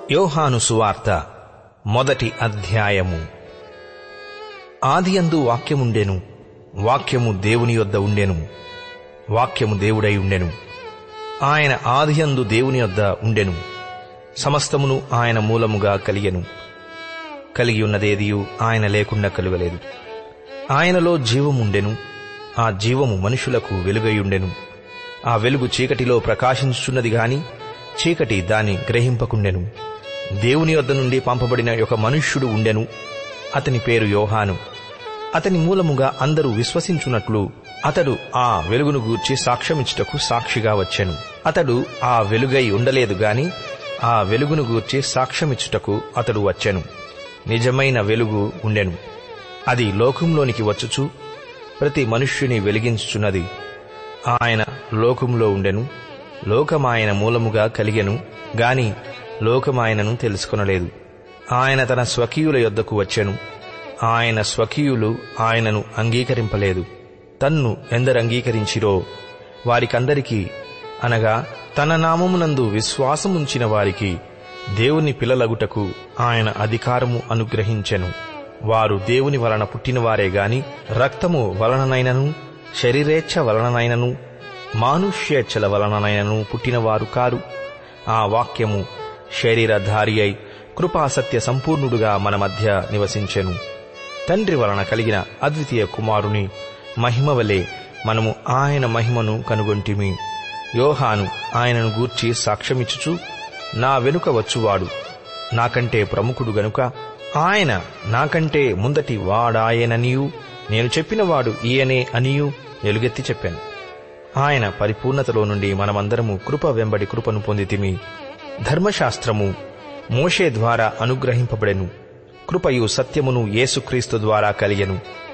యోహాను సువార్త మొదటి అధ్యాయము ఆదియందు వాక్యముండెను వాక్యము దేవుని యొద్ద ఉండెను వాక్యము దేవుడై ఉండెను ఆయన ఆదియందు దేవుని యొద్ద ఉండెను సమస్తమును ఆయన మూలముగా కలిగెను కలిగి ఉన్నదేదియు ఆయన లేకుండా కలుగలేదు ఆయనలో జీవముండెను ఆ జీవము మనుషులకు వెలుగైయుండెను ఆ వెలుగు చీకటిలో ప్రకాశించుచున్నది గాని చీకటి దాన్ని గ్రహింపకుండెను దేవుని వద్ద నుండి పంపబడిన ఒక మనుష్యుడు ఉండెను అతని పేరు యోహాను అతని మూలముగా అందరూ విశ్వసించున్నట్లు అతడు ఆ వెలుగును గూర్చి సాక్ష్యమిచ్చుటకు సాక్షిగా వచ్చెను అతడు ఆ వెలుగై ఉండలేదు గాని ఆ వెలుగును గూర్చి సాక్ష్యమిచ్చుటకు అతడు వచ్చెను నిజమైన వెలుగు ఉండెను అది లోకంలోనికి వచ్చుచు ప్రతి మనుష్యుని వెలిగించుచున్నది ఆయన లోకంలో ఉండెను లోకమాయన మూలముగా కలిగెను గాని లోకమాయనను తెలుసుకొనలేదు ఆయన తన స్వకీయుల యొద్దకు వచ్చెను ఆయన స్వకీయులు ఆయనను అంగీకరింపలేదు తన్ను ఎందరు అంగీకరించిరో వారికందరికీ అనగా తన నామమునందు విశ్వాసముంచిన వారికి దేవుని పిల్లలగుటకు ఆయన అధికారము అనుగ్రహించెను వారు దేవుని వలన పుట్టినవారే గాని రక్తము వలననైనను శరీరేచ్ఛ వలననైనను మానుష్యేచ్ఛల వలననైనను పుట్టినవారు కారు ఆ వాక్యము శరీరధారి అయి కృపాసత్య సంపూర్ణుడుగా మన మధ్య నివసించెను తండ్రి వలన కలిగిన అద్వితీయ కుమారుని మహిమ వలె మనము ఆయన మహిమను కనుగొంటిమి యోహాను ఆయనను గూర్చి సాక్ష్యమిచ్చుచు నా వెనుక వచ్చువాడు నాకంటే ప్రముఖుడు గనుక ఆయన నాకంటే ముందటి వాడాయననియు నేను చెప్పినవాడు ఈయనే అనియు ఎలుగెత్తి చెప్పాను ఆయన పరిపూర్ణతలో నుండి మనమందరము కృప వెంబడి కృపను పొందితిమి ధర్మశాస్త్రము మోషే ద్వారా అనుగ్రహింపబడెను కృపయు సత్యమును యేసుక్రీస్తు ద్వారా కలిగెను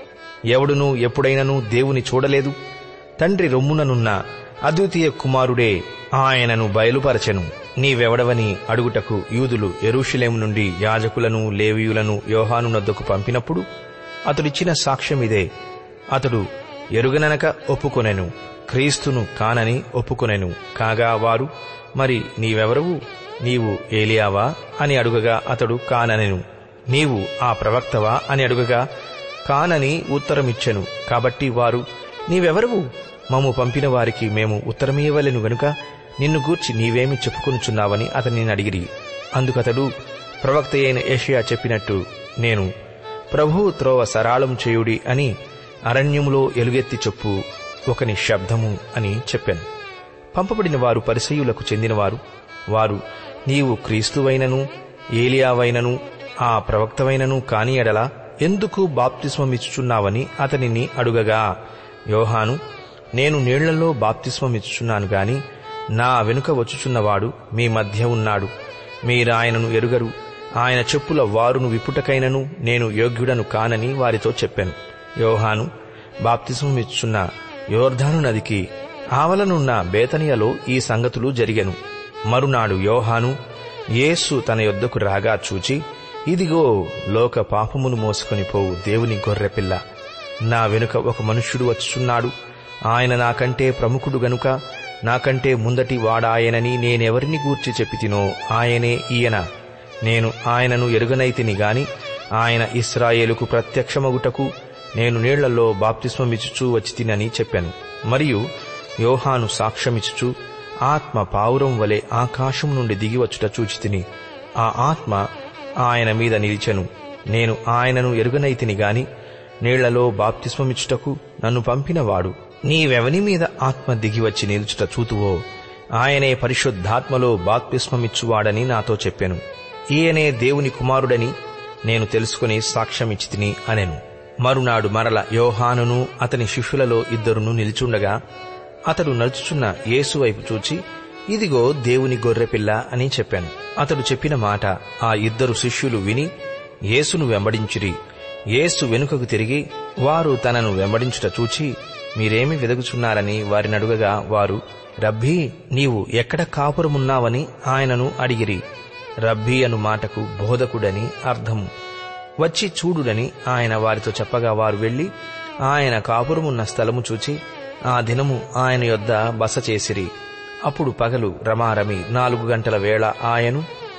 ఎవడునూ ఎప్పుడైనను దేవుని చూడలేదు తండ్రి రొమ్ముననున్న అద్వితీయ కుమారుడే ఆయనను బయలుపరచెను నీవెవడవని అడుగుటకు యూదులు ఎరూషులేము నుండి యాజకులను లేవీయులను యోహాను నద్దకు పంపినప్పుడు అతడిచ్చిన సాక్ష్యమిదే అతడు ఎరుగననక ఒప్పుకొనెను క్రీస్తును కానని ఒప్పుకొనెను కాగా వారు మరి నీవెవరవు నీవు ఏలియావా అని అడుగగా అతడు కాననెను నీవు ఆ ప్రవక్తవా అని అడుగగా కానని ఉత్తరమిచ్చెను కాబట్టి వారు నీవెవరవు మమ్ము పంపిన వారికి మేము ఉత్తరమీయవలెను గనుక నిన్ను గూర్చి నీవేమి చెప్పుకొనుచున్నావని అతనిని అడిగిరి అందుకతడు ప్రవక్త అయిన ఏషియా చెప్పినట్టు నేను ప్రభువు త్రోవ సరాళం చేయుడి అని అరణ్యములో ఎలుగెత్తి చెప్పు ఒకని శబ్దము అని చెప్పాను పంపబడిన వారు పరిసయులకు చెందినవారు వారు నీవు క్రీస్తువైనను ఏలియావైనను ఆ ప్రవక్తవైనను కాని ఎడలా ఎందుకు బాప్తిస్మమిచ్చుచున్నావని అతనిని అడుగగా యోహాను నేను నీళ్లలో బాప్తిస్మమిచ్చుచున్నాను గాని నా వెనుక వచ్చుచున్నవాడు మీ మధ్య ఉన్నాడు మీరాయనను ఎరుగరు ఆయన చెప్పుల వారును విపుటకైనను నేను యోగ్యుడను కానని వారితో చెప్పాను యోహాను బాప్తిస్మమిచ్చుచున్న యోర్ధాను నదికి ఆవలనున్న బేతనియలో ఈ సంగతులు జరిగెను మరునాడు యోహాను యేసు తన యొద్దకు రాగా చూచి ఇదిగో లోక పాపమును మోసుకొని పోవు దేవుని గొర్రెపిల్ల నా వెనుక ఒక మనుష్యుడు వచ్చుచున్నాడు ఆయన నాకంటే ప్రముఖుడు గనుక నాకంటే ముందటి వాడాయనని నేనెవరిని గూర్చి చెప్పితినో ఆయనే ఈయన నేను ఆయనను ఎరుగనైతిని గాని ఆయన ఇస్రాయేలుకు ప్రత్యక్షమగుటకు నేను నీళ్లలో బాప్తిస్మమిచ్చుచూ వచ్చి తినని చెప్పాను మరియు యోహాను సాక్ష్యమిచ్చుచు ఆత్మ పావురం వలె ఆకాశం నుండి దిగివచ్చుట చూచితిని ఆ ఆత్మ ఆయన మీద నిలిచెను నేను ఆయనను ఎరుగనైతిని గాని నీళ్లలో బాప్తిస్మమిచ్చుటకు నన్ను పంపినవాడు నీవెవని మీద ఆత్మ దిగివచ్చి నిలుచుట చూతువో ఆయనే పరిశుద్ధాత్మలో బాప్తిస్మమిచ్చువాడని నాతో చెప్పెను ఈయనే దేవుని కుమారుడని నేను తెలుసుకుని సాక్ష్యమిచ్చి తిని అనెను మరునాడు మరల యోహానును అతని శిష్యులలో ఇద్దరును నిలిచుండగా అతడు నడుచుచున్న యేసు వైపు చూచి ఇదిగో దేవుని గొర్రెపిల్ల అని చెప్పాను అతడు చెప్పిన మాట ఆ ఇద్దరు శిష్యులు విని యేసును వెంబడించిరి యేసు వెనుకకు తిరిగి వారు తనను వెంబడించుట చూచి మీరేమి వెదగుచున్నారని వారినడుగగా వారు రబ్బీ నీవు ఎక్కడ కాపురమున్నావని ఆయనను అడిగిరి రబ్బీ అను మాటకు బోధకుడని అర్థము వచ్చి చూడుడని ఆయన వారితో చెప్పగా వారు వెళ్లి ఆయన కాపురమున్న స్థలము చూచి ఆ దినము ఆయన యొద్ద బస చేసిరి అప్పుడు పగలు రమారమి నాలుగు గంటల వేళ ఆయను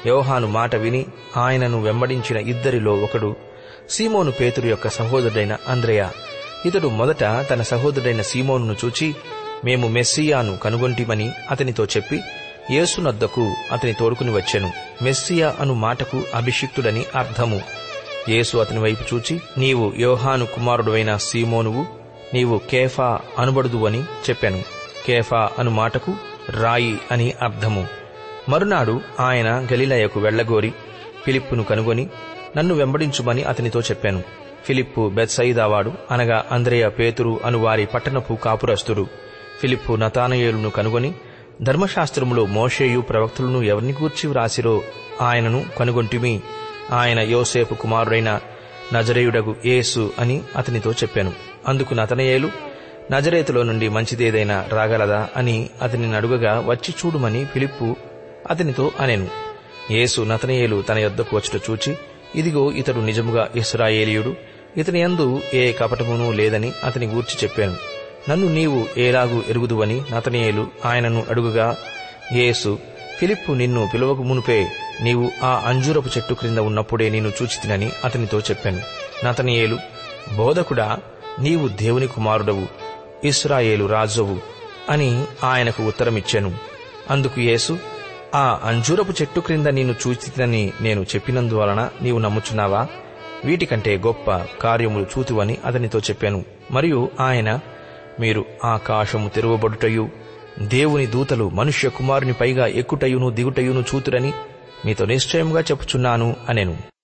యోహాను మాట విని ఆయనను వెంబడించిన ఇద్దరిలో ఒకడు సీమోను పేతురు యొక్క సహోదరుడైన అంద్రయ ఇతడు మొదట తన సహోదరుడైన సీమోనును చూచి మేము మెస్సియాను కనుగొంటిమని అతనితో చెప్పి యేసునద్దకు అతని తోడుకుని వచ్చెను మెస్సియా అను మాటకు అభిషిక్తుడని అర్థము యేసు అతని వైపు చూచి నీవు యోహాను కుమారుడువైన సీమోనువు నీవు కేఫా అనుబడుదు అని చెప్పాను కేఫా అను మాటకు రాయి అని అర్థము మరునాడు ఆయన గలిలయకు వెళ్లగోరి ఫిలిప్పును కనుగొని నన్ను వెంబడించుమని అతనితో చెప్పాను ఫిలిప్పు బెత్సయిదావాడు అనగా అంద్రేయ పేతురు అను వారి పట్టణపు కాపురస్తుడు ఫిలిప్పు నతానయేలును కనుగొని ధర్మశాస్త్రములో మోషేయు ప్రవక్తులను ఎవరిని గూర్చి వ్రాసిరో ఆయనను కనుగొంటిమి ఆయన యోసేపు కుమారుడైన నజరేయుడగు యేసు అని అతనితో చెప్పాను అందుకు నతనయేలు నజరేతులో నుండి మంచిదేదైనా రాగలదా అని అతని అడుగగా వచ్చి చూడుమని ఫిలిప్పు అతనితో అనెను యేసు నతనయేలు తన యొద్దకు వచ్చుట చూచి ఇదిగో ఇతడు నిజముగా ఇస్రాయేలీయుడు ఇతని యందు ఏ కపటమును లేదని అతని గూర్చి చెప్పాను నన్ను నీవు ఏలాగు ఎరుగుదువని నతనయేలు ఆయనను అడుగుగా యేసు ఫిలిప్పు నిన్ను పిలువకు మునుపే నీవు ఆ అంజూరపు చెట్టు క్రింద ఉన్నప్పుడే నేను చూచితినని అతనితో చెప్పాను నతనయేలు బోధకుడా నీవు దేవుని కుమారుడవు ఇస్రాయేలు రాజువు అని ఆయనకు ఉత్తరమిచ్చాను అందుకు యేసు ఆ అంజూరపు చెట్టు క్రింద నేను చూచితినని నేను చెప్పినందువలన నీవు నమ్ముచున్నావా వీటికంటే గొప్ప కార్యములు చూతువని అతనితో చెప్పాను మరియు ఆయన మీరు ఆకాశము తెరవబడుటయు దేవుని దూతలు మనుష్య కుమారుని పైగా ఎక్కుటయును దిగుటయును చూతురని మీతో నిశ్చయముగా చెప్పుచున్నాను అనెను